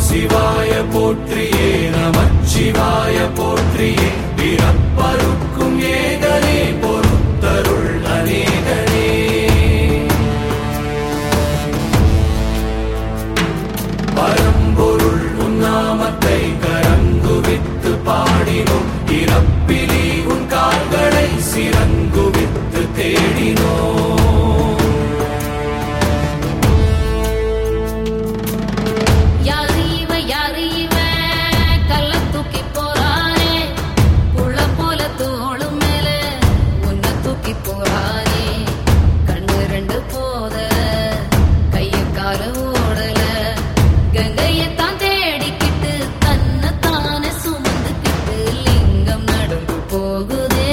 சிவாய போற்றியே நமச்சிவாய போற்றியே பிறப்பருக்கும் ஏகனே பொறுத்தருள் அநேகனே பரம்பொருள் உன்னாமத்தை கரங்குவித்து பாடினோம் இறப்பிலி உன் கால்களை சிறங்குவித்து தேடினோம் யாரு இவ யாரு இவ கல்ல தூக்கி போறானே புள்ள போல தோளு மேல உன்னை தூக்கி போறானே கண்ணு ரெண்டு போத கைய கால ஓடல கங்கையத்தான் தேடிக்கிட்டு தன்னை தானே சுமந்துக்கிட்டு லிங்கம் நடந்து போகுதே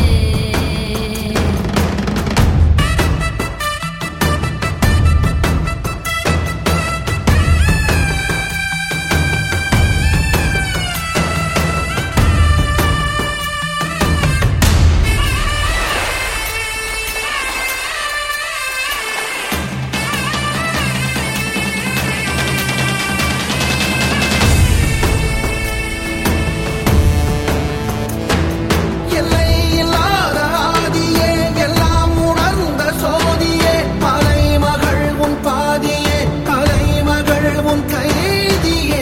எல்லை இல்லாத ஆதியே எல்லாம் உணர்ந்த சோதியே மலைமகள் உன் பாதியே கலைமகள் உன் கைதியே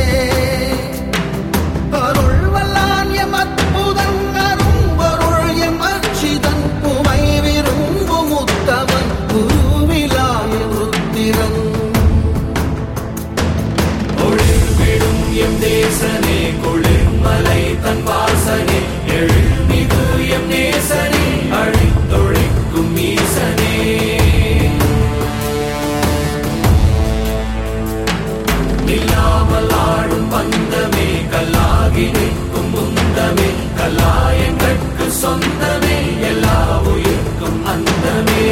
அருள் வல்லான் எம் அற்புதன் அரும்பொருள் எம் அச்சிதன் உமை விரும்பும் உத்தமன் குருவிலாய ருத்திரன் ஒளிர்விடும் எம் தேசனே குளிர்மலை தன் வாசனே எழில்மிகு எம் நேசனே அழித்தொழிக்கும் ஈசனே நில்லாமல் ஆடும் பந்தமே கல்லாகி நிற்கும் முந்தமே கல்லாயங்கட்கு சொந்தமே எல்லா உயிர்க்கும் அந்தமே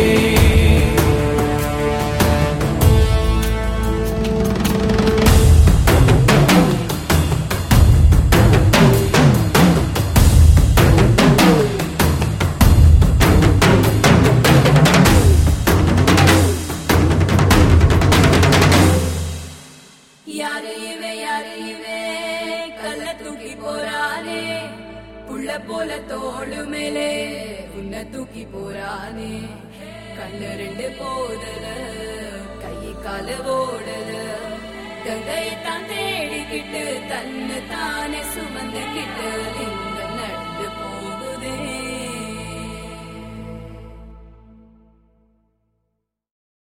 யாரு இவே யாரு இவே கல்ல தூக்கி போறானே புள்ள போல தோளு மேலே உன்னை தூக்கி போறானே கண்ணு ரெண்டு போதல கை கால ஓடல கங்கையத்தான் தேடிக்கிட்டு தன்னு தானே சுமந்துக்கிட்டு